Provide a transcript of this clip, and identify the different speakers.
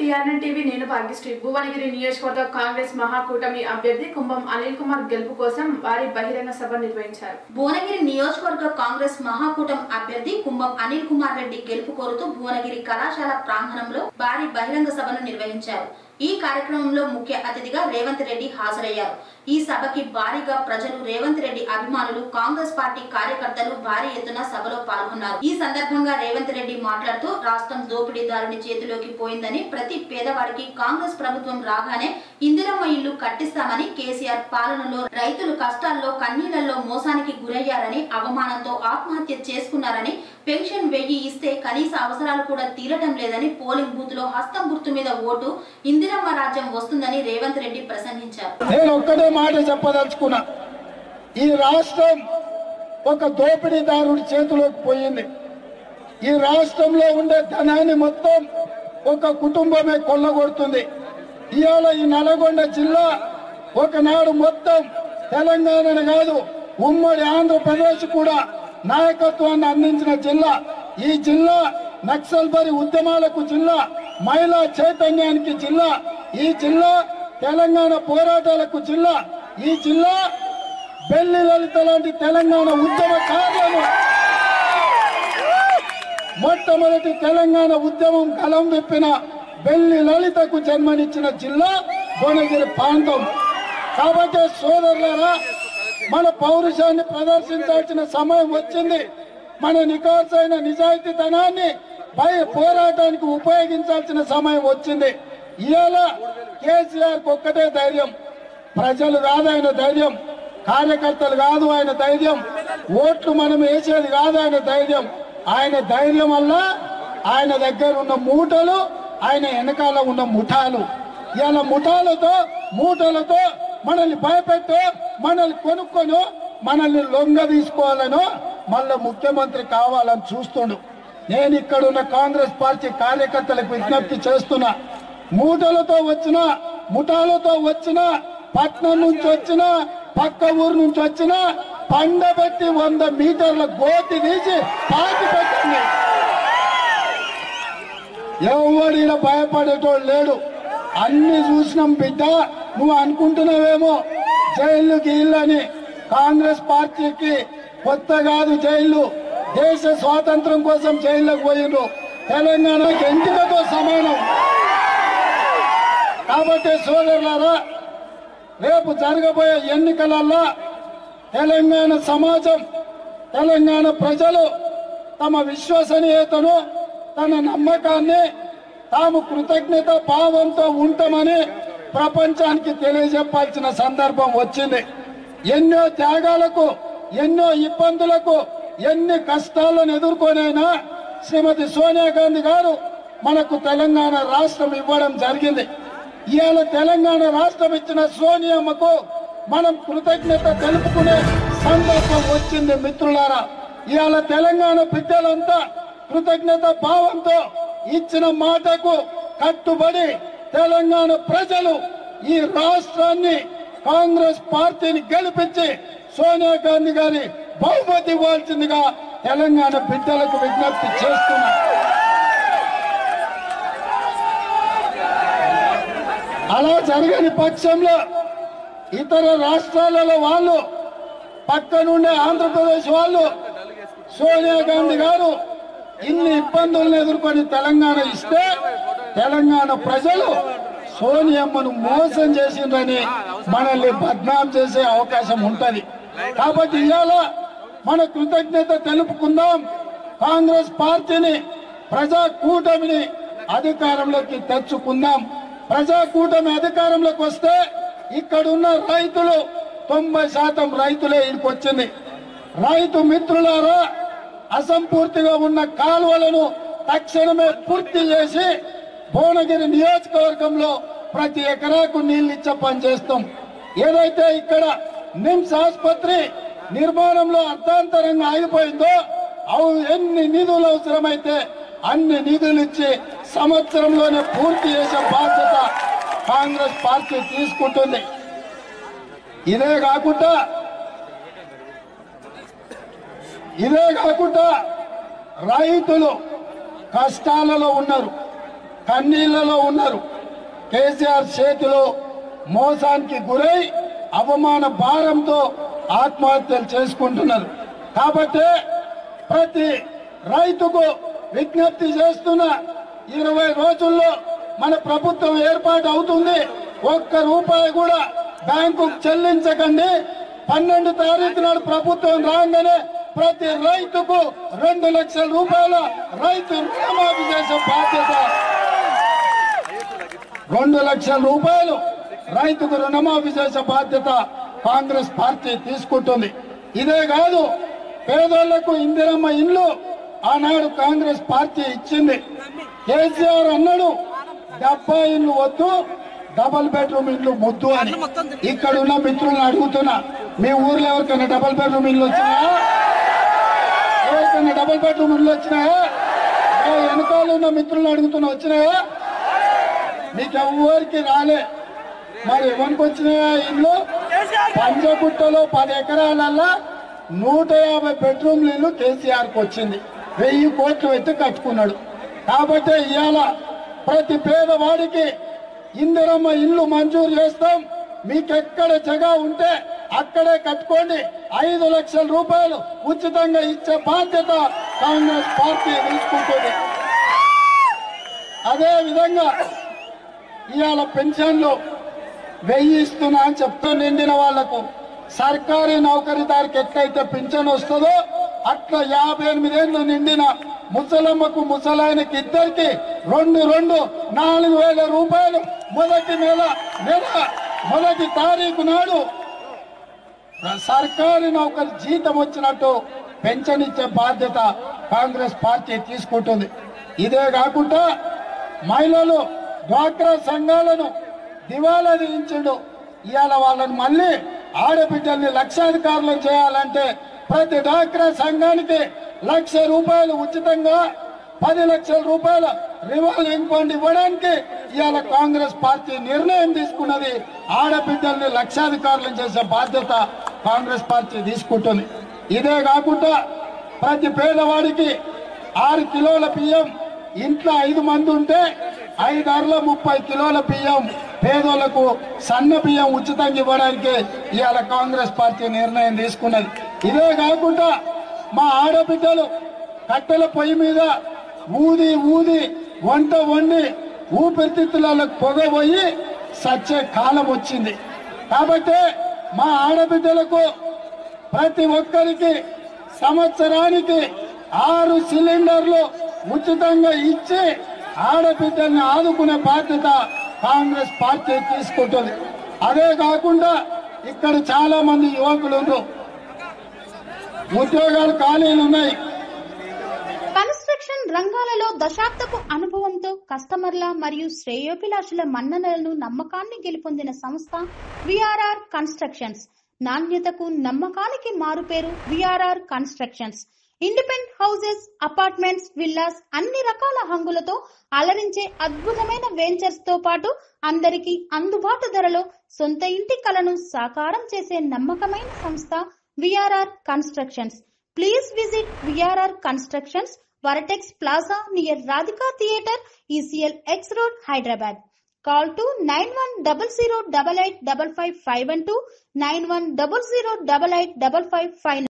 Speaker 1: TRN TV నేను భాగ్యశ్రీ భువనగిరి నియోజకవర్గ కాంగ్రెస్ మహాకూటమి అభ్యర్థి కుంభం అనిల్ కుమార్ గెలుపు కోసం వారి బహిరంగ సభ నిర్వహించారు
Speaker 2: భువనగిరి నియోజకవర్గ కాంగ్రెస్ మహాకూటం అభ్యర్థి కుంభం అనిల్ కుమార్ రెడ్డి గెలుపు కోరుతూ భువనగిరి కళాశాల ప్రాంగణంలో భారీ బహిరంగ సభను నిర్వహించారు ఈ కార్యక్రమంలో ముఖ్య అతిథిగా రేవంత్ రెడ్డి హాజరయ్యారు ఈ సభకి భారీగా ప్రజలు రేవంత్ రెడ్డి అభిమానులు కాంగ్రెస్ పార్టీ కార్యకర్తలు భారీ ఎత్తున సభలో పాల్గొన్నారు ఈ సందర్భంగా రేవంత్ రెడ్డి మాట్లాడుతూ రాష్ట్రం దోపిడీదారుని చేతిలోకి పోయిందని ప్రతి పేదవాడికి కాంగ్రెస్ ప్రభుత్వం రాగానే ఇందిరమ్మ ఇల్లు కట్టిస్తామని కేసీఆర్ పాలనలో రైతులు కష్టాల్లో కన్నీళ్లలో మోసానికి గురయ్యారని అవమానంతో ఆత్మహత్య చేసుకున్నారని పెన్షన్ వెయ్యి ఇస్తే కనీస అవసరాలు కూడా తీరటం లేదని పోలింగ్ బూత్ లో హస్తం గుర్తు మీద ఓటు ఇందిరమ్మ రాజ్యం వస్తుందని రేవంత్ రెడ్డి ప్రసంగించారు
Speaker 3: నేను ఒక్కటే మాట చెప్పదలుచుకున్నా ఈ రాష్ట్రం ఒక దోపిడీదారుడి చేతిలోకి పోయింది ఈ రాష్ట్రంలో ఉండే ధనాన్ని మొత్తం ఒక కుటుంబమే కొల్లగొడుతుంది ఇవాళ ఈ నల్గొండ జిల్లా ఒకనాడు మొత్తం తెలంగాణను కాదు ఉమ్మడి ఆంధ్రప్రదేశ్ కూడా నాయకత్వాన్ని అందించిన జిల్లా ఈ జిల్లా నక్సల్ బరి ఉద్యమాలకు జిల్లా మహిళా చైతన్యానికి జిల్లా ఈ జిల్లా తెలంగాణ పోరాటాలకు జిల్లా ఈ జిల్లా బెల్లి లలిత లాంటి తెలంగాణ ఉద్యమకారులను మొట్టమొదటి తెలంగాణ ఉద్యమం కలం విప్పిన బెల్లి లలితకు జన్మనిచ్చిన జిల్లా భువనగిరి ప్రాంతం కాబట్టి సోదరులారా మన పౌరుషాన్ని ప్రదర్శించాల్సిన సమయం వచ్చింది మన నికాసైన నిజాయితీతనాన్ని పై పోరాటానికి ఉపయోగించాల్సిన సమయం వచ్చింది ఇవాళ కేసీఆర్ ఒక్కటే ధైర్యం ప్రజలు కాదు ఆయన ధైర్యం కార్యకర్తలు కాదు ఆయన ధైర్యం ఓట్లు మనం వేసేది కాదు ఆయన ధైర్యం ఆయన ధైర్యం వల్ల ఆయన దగ్గర ఉన్న మూటలు ఆయన వెనకాల ఉన్న ముఠాలు ఇలా ముఠాలతో మూటలతో మనల్ని భయపెట్టో మనల్ని కొనుక్కొను మనల్ని లొంగ తీసుకోవాలనో మళ్ళా ముఖ్యమంత్రి కావాలని చూస్తుండు నేను ఇక్కడ ఉన్న కాంగ్రెస్ పార్టీ కార్యకర్తలకు విజ్ఞప్తి చేస్తున్నా మూటలతో వచ్చిన ముఠాలతో వచ్చిన పట్నం నుంచి వచ్చిన పక్క ఊరు నుంచి వచ్చిన పండబెట్టి వంద మీటర్ల గోతి తీసి పాతి పెట్టండి ఎవడు ఈడ భయపడేటోడు లేడు అన్ని చూసినాం బిడ్డ నువ్వు అనుకుంటున్నావేమో జైలు గీళ్ళని కాంగ్రెస్ పార్టీకి కొత్త కాదు జైలు దేశ స్వాతంత్రం కోసం జైల్లోకి పోయిండ్రు తెలంగాణకి ఎంపికతో సమానం కాబట్టి సోదరులారా రేపు జరగబోయే ఎన్నికలల్లో తెలంగాణ సమాజం తెలంగాణ ప్రజలు తమ విశ్వసనీయతను తన నమ్మకాన్ని తాము కృతజ్ఞత భావంతో ఉంటామని ప్రపంచానికి తెలియజెప్పాల్సిన సందర్భం వచ్చింది ఎన్నో త్యాగాలకు ఎన్నో ఇబ్బందులకు ఎన్ని కష్టాలను ఎదుర్కొనైనా శ్రీమతి సోనియా గాంధీ గారు మనకు తెలంగాణ రాష్ట్రం ఇవ్వడం జరిగింది ఇవాళ తెలంగాణ రాష్ట్రం ఇచ్చిన సోనియమ్మకు మనం కృతజ్ఞత తెలుపుకునే సందర్భం వచ్చింది మిత్రులారా ఇవాళ తెలంగాణ బిడ్డలంతా కృతజ్ఞత భావంతో ఇచ్చిన మాటకు కట్టుబడి తెలంగాణ ప్రజలు ఈ రాష్ట్రాన్ని కాంగ్రెస్ పార్టీని గెలిపించి సోనియా గాంధీ గారి బహుమతి ఇవ్వాల్సిందిగా తెలంగాణ బిడ్డలకు విజ్ఞప్తి చేస్తున్నా అలా జరగని పక్షంలో ఇతర రాష్ట్రాలలో వాళ్ళు పక్కనుండే ఆంధ్రప్రదేశ్ వాళ్ళు సోనియా గాంధీ గారు ఇన్ని ఇబ్బందులను ఎదుర్కొని తెలంగాణ ఇస్తే తెలంగాణ ప్రజలు సోనియమ్మను మోసం చేసిండ్రని మనల్ని బద్నాం చేసే అవకాశం ఉంటది కాబట్టి ఇవాళ మన కృతజ్ఞత తెలుపుకుందాం కాంగ్రెస్ పార్టీని ప్రజా కూటమిని అధికారంలోకి తెచ్చుకుందాం ప్రజా కూటమి అధికారంలోకి వస్తే ఇక్కడున్న రైతులు తొంభై శాతం రైతులే ఇక్కడికి వచ్చింది రైతు మిత్రులారా అసంపూర్తిగా ఉన్న కాలువలను తక్షణమే పూర్తి చేసి భువనగిరి నియోజకవర్గంలో ప్రతి ఎకరాకు నీళ్లు ఇచ్చే పని చేస్తాం ఏదైతే ఇక్కడ నిమ్స్ ఆసుపత్రి నిర్మాణంలో అర్థాంతరంగా ఆగిపోయిందో అవు ఎన్ని నిధులు అవసరమైతే అన్ని నిధులు ఇచ్చి సంవత్సరంలోనే పూర్తి చేసే బాధ్యత కాంగ్రెస్ పార్టీ తీసుకుంటుంది ఇదే కాకుండా ఇదే కాకుండా రైతులు కష్టాలలో ఉన్నారు కన్నీళ్లలో ఉన్నారు కేసీఆర్ చేతిలో మోసానికి గురై అవమాన భారంతో ఆత్మహత్యలు చేసుకుంటున్నారు కాబట్టి ప్రతి రైతుకు విజ్ఞప్తి చేస్తున్న ఇరవై రోజుల్లో మన ప్రభుత్వం ఏర్పాటు అవుతుంది ఒక్క రూపాయి కూడా బ్యాంకు చెల్లించకండి పన్నెండు తారీఖు నాడు ప్రభుత్వం రాగానే ప్రతి రైతుకు రెండు లక్షల రూపాయల రైతు రుణమాఫీ చేసే బాధ్యత రెండు లక్షల రూపాయలు రైతుకు రుణమాఫీ చేసే బాధ్యత కాంగ్రెస్ పార్టీ తీసుకుంటుంది ఇదే కాదు పేదోళ్లకు ఇందిరమ్మ ఇల్లు ఆనాడు కాంగ్రెస్ పార్టీ ఇచ్చింది కేసీఆర్ అన్నాడు డెబ్బై ఇల్లు వద్దు డబల్ బెడ్రూమ్ ఇల్లు ముద్దు అని ఇక్కడ ఉన్న మిత్రులను అడుగుతున్నా మీ ఊర్లో ఎవరికైనా డబల్ బెడ్రూమ్ ఇల్లు వచ్చినాయా ఎవరికైనా డబల్ బెడ్రూమ్ ఇల్లు వచ్చినాయా ఏ వెనకాల ఉన్న మిత్రులను అడుగుతున్నా వచ్చినాయా మీకు ఎవరికి రాలే మరి ఎవరికి వచ్చినాయా ఇల్లు పంజగుట్టలో పది ఎకరాలల్లా నూట యాభై బెడ్రూమ్ల ఇల్లు కేసీఆర్కి వచ్చింది వెయ్యి కోట్లు ఎత్తి కట్టుకున్నాడు కాబట్టి ఇవాళ ప్రతి పేదవాడికి ఇందిరమ్మ ఇల్లు మంజూరు చేస్తాం మీకు ఎక్కడ జగా ఉంటే అక్కడే కట్టుకోండి ఐదు లక్షల రూపాయలు ఉచితంగా ఇచ్చే బాధ్యత కాంగ్రెస్ పార్టీ తీసుకుంటుంది అదే విధంగా ఇవాళ పెన్షన్లు వెయ్యి ఇస్తున్నా అని చెప్తూ నిండిన వాళ్లకు సర్కారీ నౌకరీదారికి ఎట్లయితే పింఛన్ వస్తుందో అట్లా యాభై ఎనిమిదేళ్లు నిండిన ముసలమ్మకు ముసలాయనకి ఇద్దరికి రెండు రెండు నాలుగు వేల రూపాయలు మొదటి నెల నెల మొదటి తారీఖు నాడు సర్కారీ నౌకరి జీతం వచ్చినట్టు పెన్షన్ ఇచ్చే బాధ్యత కాంగ్రెస్ పార్టీ తీసుకుంటుంది ఇదే కాకుండా మహిళలు డ్వాక్రా సంఘాలను దివాలా తీయించడు ఇవాళ వాళ్ళని మళ్ళీ ఆడబిడ్డల్ని లక్షాధికారులను చేయాలంటే ప్రతి డ్వాక్రా సంఘానికి లక్ష రూపాయలు ఉచితంగా పది లక్షల రూపాయల రివాల్వింగ్ ఫండ్ ఇవ్వడానికి ఇవాళ కాంగ్రెస్ పార్టీ నిర్ణయం తీసుకున్నది ఆడబిడ్డల్ని లక్షాధికారులను చేసే బాధ్యత కాంగ్రెస్ పార్టీ తీసుకుంటుంది ఇదే కాకుండా ప్రతి పేదవాడికి ఆరు కిలోల బియ్యం ఇంట్లో ఐదు మంది ఉంటే ఐదారుల ముప్పై కిలోల బియ్యం పేదోళ్లకు సన్న బియ్యం ఉచితంగా ఇవ్వడానికి ఇవాళ కాంగ్రెస్ పార్టీ నిర్ణయం తీసుకున్నది ఇదే కాకుండా మా ఆడబిడ్డలు కట్టెల పొయ్యి మీద ఊది ఊది వంట వండి ఊపిరితిత్తులకు పొగ పోయి సచ్చే కాలం వచ్చింది కాబట్టి మా ఆడబిడ్డలకు ప్రతి ఒక్కరికి సంవత్సరానికి ఆరు సిలిండర్లు ఉచితంగా ఇచ్చి ఆడబిడ్డల్ని ఆదుకునే బాధ్యత కాంగ్రెస్ పార్టీ తీసుకుంటుంది అదే కాకుండా ఇక్కడ చాలా మంది యువకులు ఉన్నారు. ఉద్యోగాలు ఖాళీలు ఉన్నాయి
Speaker 2: కన్స్ట్రక్షన్ రంగాలలో దశాబ్దపు అనుభవంతో కస్టమర్ల మరియు శ్రేయోభిలాషుల మన్ననలను నమ్మకాన్ని గెలుపొందిన సంస్థ విఆర్ఆర్ కన్స్ట్రక్షన్స్ నాణ్యతకు నమ్మకానికి మారుపేరు VRR constructions independent houses apartments villas అన్ని రకాల హంగులతో అలరించే అద్భుతమైన వెంచర్స్ తో పాటు అందరికీ అందుబాటు ధరలో సొంత ఇంటి కలను సాకారం చేసే నమ్మకమైన సంస్థ VRR constructions please visit VRR constructions Vertex plaza near Radhika theatre ECL X road Hyderabad call to nine one double zero double eight double five five one two nine one double zero double eight double five five